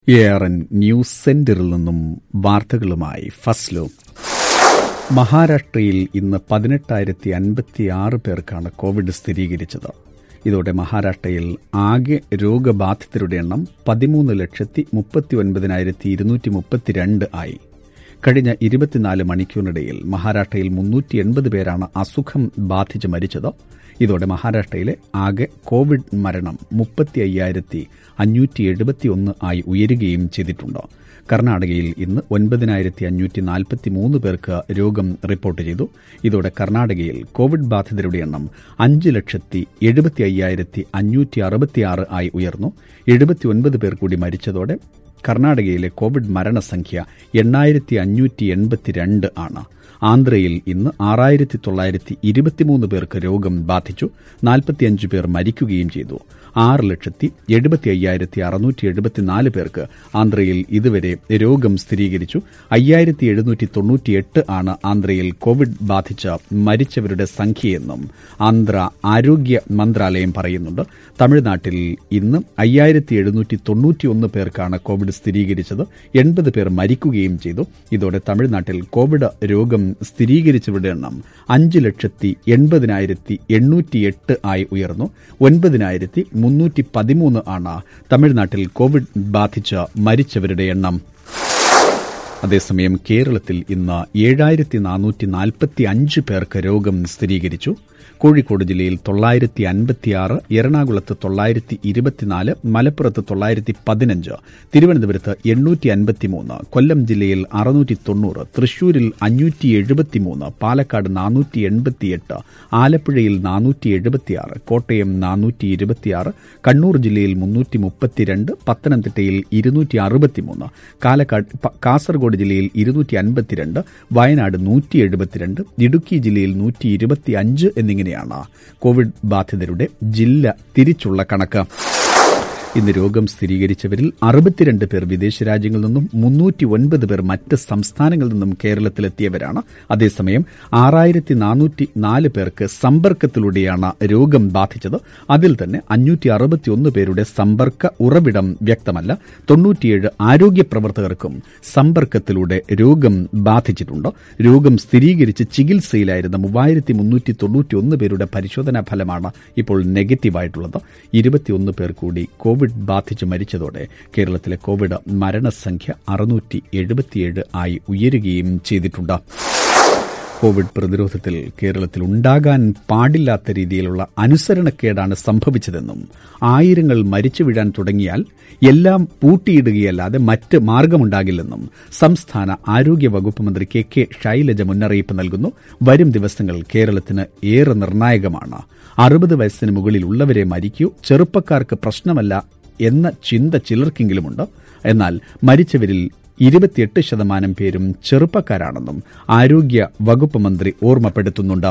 A R N news സെന്ററിൽ നിന്നും വാർത്തകളുമായി ഫസ്ലു മഹാരാഷ്ട്രയിൽ ഇന്ന് പതിനെട്ടായിരത്തി അൻപത്തിയാറ് പേർക്കാണ് കോവിഡ് സ്ഥിരീകരിച്ചത് ഇതോടെ മഹാരാഷ്ട്രയിൽ ആകെ രോഗബാധിതരുടെ എണ്ണം പതിമൂന്ന് ലക്ഷത്തി മുപ്പത്തി ഒൻപതിനായിരത്തി ഇരുന്നൂറ്റി മുപ്പത്തിരണ്ട് ആയി കഴിഞ്ഞ ഇരുപത്തിനാല് മണിക്കൂറിനിടയിൽ മഹാരാഷ്ട്രയിൽ മുന്നൂറ്റി എൺപത് പേരാണ് അസുഖം ബാധിച്ച് മരിച്ചത് ഇതോടെ മഹാരാഷ്ട്രയിലെ ആകെ കോവിഡ് മരണം മുപ്പത്തി അയ്യായിരത്തി അഞ്ഞൂറ്റി എഴുപത്തിയൊന്ന് ആയി ഉയരുകയും ചെയ്തിട്ടുണ്ട് കർണാടകയിൽ ഇന്ന് ഒൻപതിനായിരത്തി അഞ്ഞൂറ്റി നാൽപ്പത്തി മൂന്ന് പേർക്ക് രോഗം റിപ്പോർട്ട് ചെയ്തു ഇതോടെ കർണാടകയിൽ കോവിഡ് ബാധിതരുടെ എണ്ണം അഞ്ച് ലക്ഷത്തി എഴുപത്തി അയ്യായിരത്തി അഞ്ഞൂറ്റി അറുപത്തിയാറ് ആയി ഉയർന്നു എഴുപത്തിയൊൻപത് പേർ കൂടി മരിച്ചതോടെ കർണാടകയിലെ കോവിഡ് മരണസംഖ്യ എണ്ണായിരത്തി അഞ്ഞൂറ്റി എൺപത്തിരണ്ട് ആണ് ആന്ധ്രയിൽ ഇന്ന് ആറായിരത്തി തൊള്ളായിരത്തി ഇരുപത്തിമൂന്ന് പേർക്ക് രോഗം ബാധിച്ചു നാൽപ്പത്തിയഞ്ച് പേർ മരിക്കുകയും ചെയ്തു ആറ് ലക്ഷത്തി എഴുപത്തി അയ്യായിരത്തി അറുന്നൂറ്റി എഴുപത്തിനാല് പേർക്ക് ആന്ധ്രയിൽ ഇതുവരെ രോഗം സ്ഥിരീകരിച്ചു അയ്യായിരത്തി എഴുന്നൂറ്റി തൊണ്ണൂറ്റിയെട്ട് ആണ് ആന്ധ്രയിൽ കോവിഡ് ബാധിച്ച് മരിച്ചവരുടെ സംഖ്യയെന്നും ആന്ധ്ര ആരോഗ്യ മന്ത്രാലയം പറയുന്നുണ്ട് തമിഴ്നാട്ടിൽ ഇന്ന് അയ്യായിരത്തി എഴുന്നൂറ്റി തൊണ്ണൂറ്റിയൊന്ന് പേർക്കാണ് കോവിഡ് സ്ഥിരീകരിച്ചത് എൺപത് പേർ മരിക്കുകയും ചെയ്തു ഇതോടെ തമിഴ്നാട്ടിൽ കോവിഡ് രോഗം സ്ഥിരീകരിച്ചവരുടെ എണ്ണം അഞ്ച് ലക്ഷത്തി എൺപതിനായിരത്തി എണ്ണൂറ്റിയെട്ട് ആയി ഉയർന്നു ഒൻപതിനായിരത്തി മുന്നൂറ്റി പതിമൂന്ന് ആണ് തമിഴ്നാട്ടിൽ കോവിഡ് ബാധിച്ച് മരിച്ചവരുടെ എണ്ണം അതേസമയം കേരളത്തിൽ ഇന്ന് ഏഴായിരത്തി നാനൂറ്റി നാൽപ്പത്തി അഞ്ച് പേർക്ക് രോഗം സ്ഥിരീകരിച്ചു കോഴിക്കോട് ജില്ലയിൽ തൊള്ളായിരത്തി അൻപത്തിയാറ് എറണാകുളത്ത് തൊള്ളായിരത്തി ഇരുപത്തിനാല് മലപ്പുറത്ത് തൊള്ളായിരത്തി പതിനഞ്ച് തിരുവനന്തപുരത്ത് എണ്ണൂറ്റി അൻപത്തിമൂന്ന് കൊല്ലം ജില്ലയിൽ അറുന്നൂറ്റി തൊണ്ണൂറ് തൃശൂരിൽ അഞ്ഞൂറ്റി എഴുപത്തിമൂന്ന് പാലക്കാട് നാനൂറ്റി എൺപത്തിയെട്ട് ആലപ്പുഴയിൽ നാനൂറ്റി എഴുപത്തിയാറ് കോട്ടയം നാനൂറ്റി ഇരുപത്തിയാറ് കണ്ണൂർ ജില്ലയിൽ മുന്നൂറ്റി മുപ്പത്തിരണ്ട് പത്തനംതിട്ടയിൽ ഇരുന്നൂറ്റി അറുപത്തിമൂന്ന് കാലക്കാട് കാസർഗോഡ് ജില്ലയിൽ ഇരുന്നൂറ്റി അൻപത്തിരണ്ട് വയനാട് നൂറ്റി എഴുപത്തിരണ്ട് ഇടുക്കി ജില്ലയിൽ നൂറ്റി ഇരുപത്തിയഞ്ച് എന്നിങ്ങനെയാണ് കോവിഡ് ബാധിതരുടെ ജില്ല തിരിച്ചുള്ള കണക്ക് ഇന്ന് രോഗം സ്ഥിരീകരിച്ചവരിൽ അറുപത്തിരണ്ട് പേർ വിദേശ രാജ്യങ്ങളിൽ നിന്നും മുന്നൂറ്റി ഒൻപത് പേർ മറ്റ് സംസ്ഥാനങ്ങളിൽ നിന്നും കേരളത്തിലെത്തിയവരാണ് അതേസമയം ആറായിരത്തി നാനൂറ്റി നാല് പേർക്ക് സമ്പർക്കത്തിലൂടെയാണ് രോഗം ബാധിച്ചത് അതിൽ തന്നെ അഞ്ഞൂറ്റി അറുപത്തിയൊന്ന് പേരുടെ സമ്പർക്ക ഉറവിടം വ്യക്തമല്ല തൊണ്ണൂറ്റിയേഴ് ആരോഗ്യ പ്രവർത്തകർക്കും സമ്പർക്കത്തിലൂടെ രോഗം ബാധിച്ചിട്ടുണ്ട് രോഗം സ്ഥിരീകരിച്ച് ചികിത്സയിലായിരുന്ന മൂവായിരത്തി മുന്നൂറ്റി തൊണ്ണൂറ്റിയൊന്ന് പേരുടെ പരിശോധനാ ഫലമാണ് ഇപ്പോൾ നെഗറ്റീവായിട്ടുള്ളത് ഇരുപത്തിയൊന്ന് പേർ കൂടി കോവിഡ് കോവിഡ് ബാധിച്ച് മരിച്ചതോടെ കേരളത്തിലെ കോവിഡ് മരണസംഖ്യ അറുന്നൂറ്റി എഴുപത്തിയേഴ് ആയി ഉയരുകയും ചെയ്തിട്ടുണ്ട് കോവിഡ് പ്രതിരോധത്തിൽ കേരളത്തിൽ ഉണ്ടാകാൻ പാടില്ലാത്ത രീതിയിലുള്ള അനുസരണക്കേടാണ് സംഭവിച്ചതെന്നും ആയിരങ്ങൾ മരിച്ചു വീഴാൻ തുടങ്ങിയാൽ എല്ലാം പൂട്ടിയിടുകയല്ലാതെ മറ്റ് മാർഗമുണ്ടാകില്ലെന്നും സംസ്ഥാന ആരോഗ്യ വകുപ്പ് മന്ത്രി കെ കെ ശൈലജ മുന്നറിയിപ്പ് നൽകുന്നു വരും ദിവസങ്ങൾ കേരളത്തിന് ഏറെ നിർണായകമാണ് അറുപത് വയസ്സിന് മുകളിലുള്ളവരെ മരിക്കൂ ചെറുപ്പക്കാർക്ക് പ്രശ്നമല്ല എന്ന ചിന്ത ചിലർക്കെങ്കിലുമുണ്ട് എന്നാൽ മരിച്ചവരിൽ ഇരുപത്തിയെട്ട് ശതമാനം പേരും ചെറുപ്പക്കാരാണെന്നും ആരോഗ്യ വകുപ്പ് മന്ത്രി ഓർമ്മപ്പെടുത്തുന്നുണ്ട്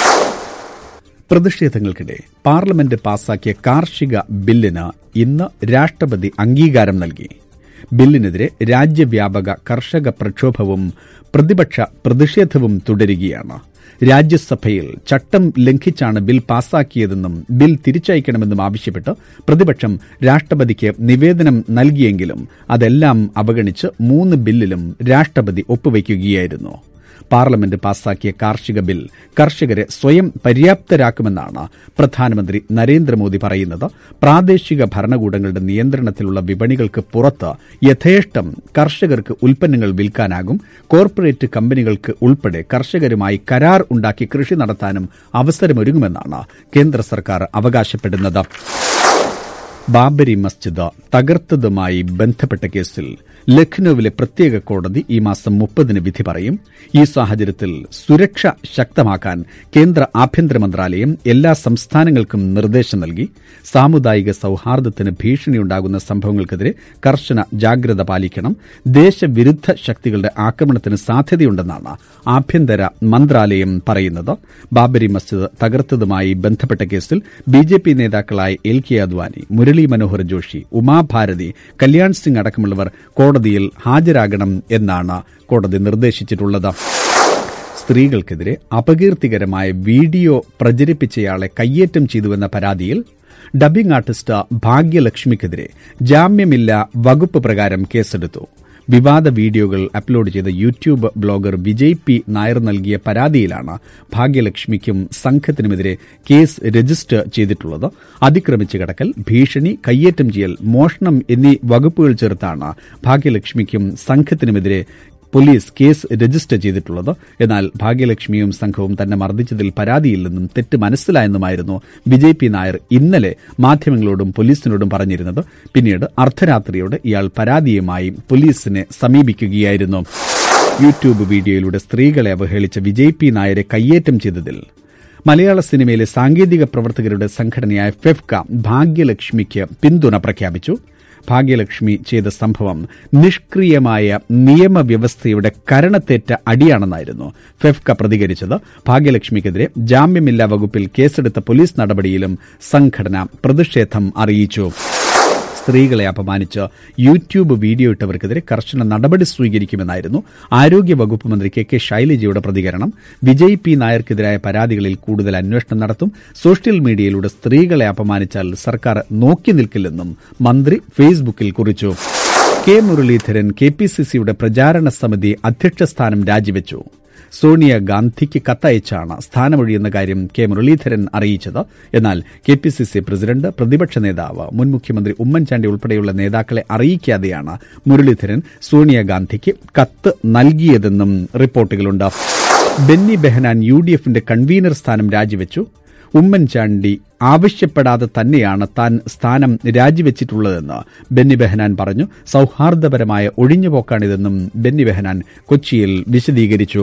പ്രതിഷേധങ്ങൾക്കിടെ പാർലമെന്റ് പാസാക്കിയ കാർഷിക ബില്ലിന് ഇന്ന് രാഷ്ട്രപതി അംഗീകാരം നൽകി ബില്ലിനെതിരെ രാജ്യവ്യാപക കർഷക പ്രക്ഷോഭവും പ്രതിപക്ഷ പ്രതിഷേധവും തുടരുകയാണ് രാജ്യസഭയിൽ ചട്ടം ലംഘിച്ചാണ് ബിൽ പാസാക്കിയതെന്നും ബിൽ തിരിച്ചയക്കണമെന്നും ആവശ്യപ്പെട്ട് പ്രതിപക്ഷം രാഷ്ട്രപതിക്ക് നിവേദനം നൽകിയെങ്കിലും അതെല്ലാം അവഗണിച്ച് മൂന്ന് ബില്ലിലും രാഷ്ട്രപതി ഒപ്പുവയ്ക്കുകയായിരുന്നു പാർലമെന്റ് പാസാക്കിയ കാർഷിക ബിൽ കർഷകരെ സ്വയം പര്യാപ്തരാക്കുമെന്നാണ് പ്രധാനമന്ത്രി നരേന്ദ്രമോദി പറയുന്നത് പ്രാദേശിക ഭരണകൂടങ്ങളുടെ നിയന്ത്രണത്തിലുള്ള വിപണികൾക്ക് പുറത്ത് യഥേഷ്ടം കർഷകർക്ക് ഉൽപ്പന്നങ്ങൾ വിൽക്കാനാകും കോർപ്പറേറ്റ് കമ്പനികൾക്ക് ഉൾപ്പെടെ കർഷകരുമായി കരാർ ഉണ്ടാക്കി കൃഷി നടത്താനും അവസരമൊരുങ്ങുമെന്നാണ് കേന്ദ്ര സർക്കാർ അവകാശപ്പെടുന്നത് ബാബരി മസ്ജിദ് തകർത്തതുമായി ബന്ധപ്പെട്ട കേസിൽ ലഖ്നൌവിലെ പ്രത്യേക കോടതി ഈ മാസം മുപ്പതിന് വിധി പറയും ഈ സാഹചര്യത്തിൽ സുരക്ഷ ശക്തമാക്കാൻ കേന്ദ്ര ആഭ്യന്തര മന്ത്രാലയം എല്ലാ സംസ്ഥാനങ്ങൾക്കും നിർദ്ദേശം നൽകി സാമുദായിക സൌഹാർദ്ദത്തിന് ഭീഷണിയുണ്ടാകുന്ന സംഭവങ്ങൾക്കെതിരെ കർശന ജാഗ്രത പാലിക്കണം ദേശവിരുദ്ധ ശക്തികളുടെ ആക്രമണത്തിന് സാധ്യതയുണ്ടെന്നാണ് ആഭ്യന്തര മന്ത്രാലയം പറയുന്നത് ബാബരി മസ്ജിദ് തകർത്തതുമായി ബന്ധപ്പെട്ട കേസിൽ ബിജെപി നേതാക്കളായ എൽ കെ അദ്വാനി മുരളി മനോഹർ ജോഷി ഉമാഭാരതി കല്യാൺ സിംഗ് അടക്കമുള്ളവർ കോടതിയിൽ ഹാജരാകണം എന്നാണ് കോടതി നിർദ്ദേശിച്ചിട്ടുള്ളത് സ്ത്രീകൾക്കെതിരെ അപകീർത്തികരമായ വീഡിയോ പ്രചരിപ്പിച്ചയാളെ കയ്യേറ്റം ചെയ്തുവെന്ന പരാതിയിൽ ഡബ്ബിംഗ് ആർട്ടിസ്റ്റ് ഭാഗ്യലക്ഷ്മിക്കെതിരെ ജാമ്യമില്ല വകുപ്പ് പ്രകാരം കേസെടുത്തു വിവാദ വീഡിയോകൾ അപ്ലോഡ് ചെയ്ത YouTube blogger Vijay P Nair നൽകിയ പരാതിയിലാണ് ഭാഗ്യലക്ഷ്മിക്കും സംഘത്തിനുമെതിരെ കേസ് രജിസ്റ്റർ ചെയ്തിട്ടുള്ളത് അതിക്രമിച്ച് കടക്കൽ ഭീഷണി കയ്യേറ്റം ചെയ്യൽ മോഷണം എന്നീ വകുപ്പുകൾ ചേർത്താണ് ഭാഗ്യലക്ഷ്മിക്കും സംഘത്തിനുമെതിരെ പോലീസ് കേസ് രജിസ്റ്റർ ചെയ്തിട്ടുള്ളത് എന്നാൽ ഭാഗ്യലക്ഷ്മിയും സംഘവും തന്നെ മർദ്ദിച്ചതിൽ പരാതിയില്ലെന്നും തെറ്റ് മനസ്സിലായെന്നുമായിരുന്നു വിജയ് പി നായർ ഇന്നലെ മാധ്യമങ്ങളോടും പോലീസിനോടും പറഞ്ഞിരുന്നത് പിന്നീട് അർദ്ധരാത്രിയോടെ ഇയാൾ പരാതിയുമായി പോലീസിനെ സമീപിക്കുകയായിരുന്നു യൂട്യൂബ് വീഡിയോയിലൂടെ സ്ത്രീകളെ അവഹേളിച്ച വിജയ് പി നായരെ കയ്യേറ്റം ചെയ്തതിൽ മലയാള സിനിമയിലെ സാങ്കേതിക പ്രവർത്തകരുടെ സംഘടനയായ ഫെഫ്ക ഭാഗ്യലക്ഷ്മിക്ക് പിന്തുണ പ്രഖ്യാപിച്ചു ഭാഗ്യലക്ഷ്മി ചെയ്ത സംഭവം നിഷ്ക്രിയമായ നിയമവ്യവസ്ഥയുടെ കരണത്തേറ്റ അടിയാണെന്നായിരുന്നു ഫെഫ്ക പ്രതികരിച്ചത് ഭാഗ്യലക്ഷ്മിക്കെതിരെ ജാമ്യമില്ലാ വകുപ്പിൽ കേസെടുത്ത പോലീസ് നടപടിയിലും സംഘടന പ്രതിഷേധം അറിയിച്ചു സ്ത്രീകളെ അപമാനിച്ച് യൂട്യൂബ് വീഡിയോ ഇട്ടവർക്കെതിരെ കർശന നടപടി സ്വീകരിക്കുമെന്നായിരുന്നു ആരോഗ്യ വകുപ്പ് മന്ത്രി കെ കെ ശൈലജയുടെ പ്രതികരണം വിജയ് പി നായർക്കെതിരായ പരാതികളിൽ കൂടുതൽ അന്വേഷണം നടത്തും സോഷ്യൽ മീഡിയയിലൂടെ സ്ത്രീകളെ അപമാനിച്ചാൽ സർക്കാർ നോക്കി നിൽക്കില്ലെന്നും മന്ത്രി ഫേസ്ബുക്കിൽ കുറിച്ചു K Muraleedharan K P C സിയുടെ പ്രചാരണ സമിതി അധ്യക്ഷ സ്ഥാനം രാജിവെച്ചു സോണിയാഗാന്ധിക്ക് കത്തയച്ചാണ് സ്ഥാനമൊഴിയുന്ന കാര്യം കെ മുരളീധരൻ അറിയിച്ചത് എന്നാൽ K P C C president പ്രതിപക്ഷ നേതാവ് മുൻ മുഖ്യമന്ത്രി ഉമ്മൻചാണ്ടി ഉൾപ്പെടെയുള്ള നേതാക്കളെ അറിയിക്കാതെയാണ് മുരളീധരൻ സോണിയാഗാന്ധിക്ക് കത്ത് നൽകിയതെന്നും റിപ്പോർട്ടുകളുണ്ട് ബെന്നി ബെഹനാൻ യു ഡി എഫിന്റെ കൺവീനർ സ്ഥാനം രാജിവെച്ചു ഉമ്മൻചാണ്ടി ആവശ്യപ്പെടാതെ തന്നെയാണ് താൻ സ്ഥാനം രാജിവെച്ചിട്ടുള്ളതെന്ന് ബെന്നി ബെഹനാൻ പറഞ്ഞു സൌഹാർദ്ദപരമായ ഒഴിഞ്ഞുപോക്കാണിതെന്നും ബെന്നി ബെഹനാൻ കൊച്ചിയിൽ വിശദീകരിച്ചു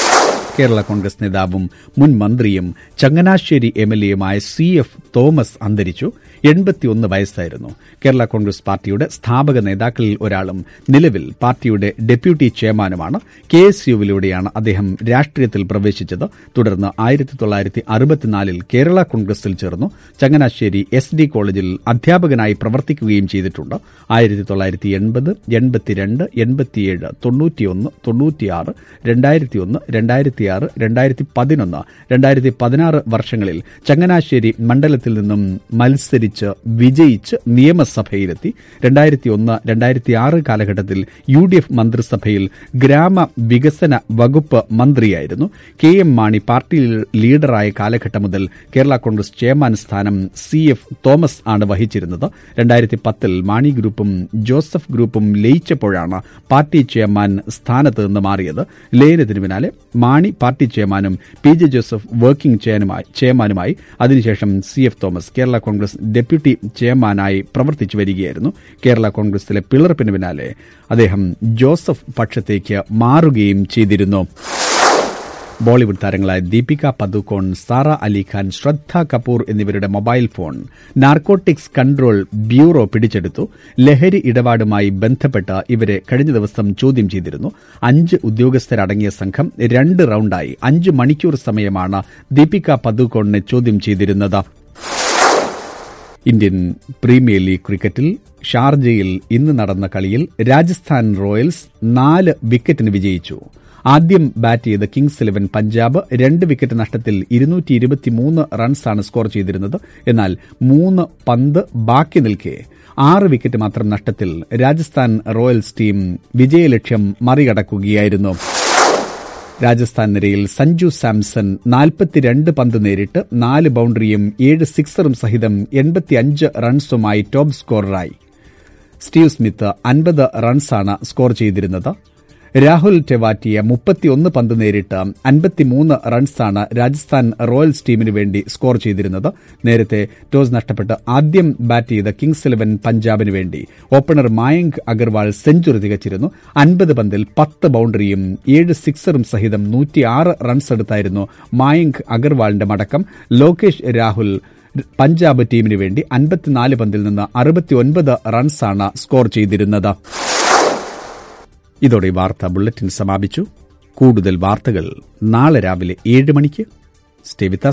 കേരള കോൺഗ്രസ് നേതാവും മുൻ മന്ത്രിയും ചങ്ങനാശ്ശേരി എംഎൽഎയുമായ സി എഫ് തോമസ് അന്തരിച്ചു എൺപത്തിയൊന്ന് വയസ്സായിരുന്നു കേരള കോൺഗ്രസ് പാർട്ടിയുടെ സ്ഥാപക നേതാക്കളിൽ ഒരാളും നിലവിൽ പാർട്ടിയുടെ ഡെപ്യൂട്ടി ചെയർമാനുമാണ് കെ എസ് യുവിലൂടെയാണ് അദ്ദേഹം രാഷ്ട്രീയത്തിൽ പ്രവേശിച്ചത് തുടർന്ന് ആയിരത്തി തൊള്ളായിരത്തി അറുപത്തിനാലിൽ കേരള കോൺഗ്രസിൽ ചേർന്നു ചങ്ങനാശ്ശേരി എസ് ഡി കോളേജിൽ അധ്യാപകനായി പ്രവർത്തിക്കുകയും ചെയ്തിട്ടുണ്ട് ആയിരത്തി തൊള്ളായിരത്തി എൺപത് എൺപത്തിരണ്ട് എൺപത്തിയേഴ് തൊണ്ണൂറ്റിയൊന്ന് തൊണ്ണൂറ്റിയാറ് രണ്ടായിരത്തിയൊന്ന് രണ്ടായിരത്തിയാറ് രണ്ടായിരത്തി പതിനൊന്ന് രണ്ടായിരത്തി പതിനാറ് വർഷങ്ങളിൽ ചങ്ങനാശ്ശേരി മണ്ഡലത്തിൽ നിന്നും മത്സരിച്ച് വിജയിച്ച് നിയമസഭയിലെത്തി രണ്ടായിരത്തി ഒന്ന് രണ്ടായിരത്തി ആറ് കാലഘട്ടത്തിൽ യു ഡി എഫ് മന്ത്രിസഭയിൽ ഗ്രാമ വികസന വകുപ്പ് മന്ത്രിയായിരുന്നു കെ എം മാണി പാർട്ടി ലീഡറായ കാലഘട്ടം മുതൽ കേരള കോൺഗ്രസ് ചെയർമാൻ സ്ഥാനം സി എഫ് തോമസ് ആണ് വഹിച്ചിരുന്നത് രണ്ടായിരത്തി പത്തിൽ മാണി ഗ്രൂപ്പും ജോസഫ് ഗ്രൂപ്പും ലയിച്ചപ്പോഴാണ് പാർട്ടി ചെയർമാൻ സ്ഥാനത്ത് നിന്ന് മാറിയത് ലയനത്തിന് പിന്നാലെ മാണി പാർട്ടി ചെയർമാനും പി ജെ ജോസഫ് വർക്കിംഗ് ചെയർമാനുമായി അതിനുശേഷം C F Thomas Kerala Congress deputy ചെയർമാനായി പ്രവർത്തിച്ചു വരികയായിരുന്നു കേരള കോൺഗ്രസിലെ പിളർപ്പിന് പിന്നാലെ അദ്ദേഹം ജോസഫ് പക്ഷത്തേക്ക് മാറുകയും ചെയ്തിരുന്നു ബോളിവുഡ് താരങ്ങളായ ദീപിക പദുക്കോൺ സാറ അലിഖാൻ ശ്രദ്ധ കപൂർ എന്നിവരുടെ mobile phone narcotics control bureau പിടിച്ചെടുത്തു ലഹരി ഇടപാടുമായി ബന്ധപ്പെട്ട് ഇവരെ കഴിഞ്ഞ ദിവസം ചോദ്യം ചെയ്തിരുന്നു അഞ്ച് ഉദ്യോഗസ്ഥരടങ്ങിയ സംഘം രണ്ട് റൌണ്ടായി അഞ്ച് മണിക്കൂർ സമയമാണ് ദീപിക പദുക്കോണിനെ ചോദ്യം ചെയ്തിരുന്നത് ഇന്ത്യൻ പ്രീമിയർ ലീഗ് ക്രിക്കറ്റിൽ ഷാർജയിൽ ഇന്ന് നടന്ന കളിയിൽ രാജസ്ഥാൻ റോയൽസ് നാല് വിക്കറ്റിന് വിജയിച്ചു ആദ്യം ബാറ്റ് ചെയ്ത കിങ്സ് ഇലവൻ പഞ്ചാബ് രണ്ട് വിക്കറ്റ് നഷ്ടത്തിൽ ഇരുന്നൂറ്റി ഇരുപത്തിമൂന്ന് റൺസാണ് സ്കോർ ചെയ്തിരുന്നത് എന്നാൽ മൂന്ന് പന്ത് ബാക്കി നിൽക്കെ ആറ് വിക്കറ്റ് മാത്രം നഷ്ടത്തിൽ രാജസ്ഥാൻ റോയൽസ് ടീം വിജയലക്ഷ്യം മറികടക്കുകയായിരുന്നു രാജസ്ഥാൻ നിരയിൽ സഞ്ജു സാംസൺ നാൽപ്പത്തിരണ്ട് പന്ത് നേരിട്ട് നാല് ബൌണ്ടറിയും ഏഴ് സിക്സറും സഹിതം എൺപത്തിയഞ്ച് റൺസുമായി ടോപ്പ് സ്കോററായി സ്റ്റീവ് സ്മിത്ത് അൻപത് റൺസാണ് സ്കോർ ചെയ്തിരുന്നത് രാഹുൽ ടെവാറ്റിയ മുപ്പത്തിയൊന്ന് പന്ത് നേരിട്ട് അൻപത്തിമൂന്ന് റൺസാണ് രാജസ്ഥാൻ റോയൽസ് ടീമിന് വേണ്ടി സ്കോർ ചെയ്തിരുന്നത് നേരത്തെ ടോസ് നഷ്ടപ്പെട്ട് ആദ്യം ബാറ്റ് ചെയ്ത കിങ്സ് ഇലവൻ പഞ്ചാബിന് വേണ്ടി ഓപ്പണർ മായങ്ക് അഗർവാൾ സെഞ്ചുറി തികച്ചിരുന്നു അൻപത് പന്തിൽ പത്ത് ബൌണ്ടറിയും ഏഴ് സിക്സറും സഹിതം നൂറ്റിയാറ് റൺസ് എടുത്തായിരുന്നു മായങ്ക് അഗർവാളിന്റെ മടക്കം ലോകേഷ് രാഹുൽ പഞ്ചാബ് ടീമിന് വേണ്ടി അൻപത്തിനാല് പന്തിൽ നിന്ന് അറുപത്തിയൊൻപത് റൺസാണ് സ്കോർ ചെയ്തിരുന്നത് ഇതോടെ വാർത്താ ബുള്ളറ്റിൻ സമാപിച്ചു കൂടുതൽ വാർത്തകൾ നാളെ രാവിലെ ഏഴ് മണിക്ക് സ്റ്റേ വിത്ത്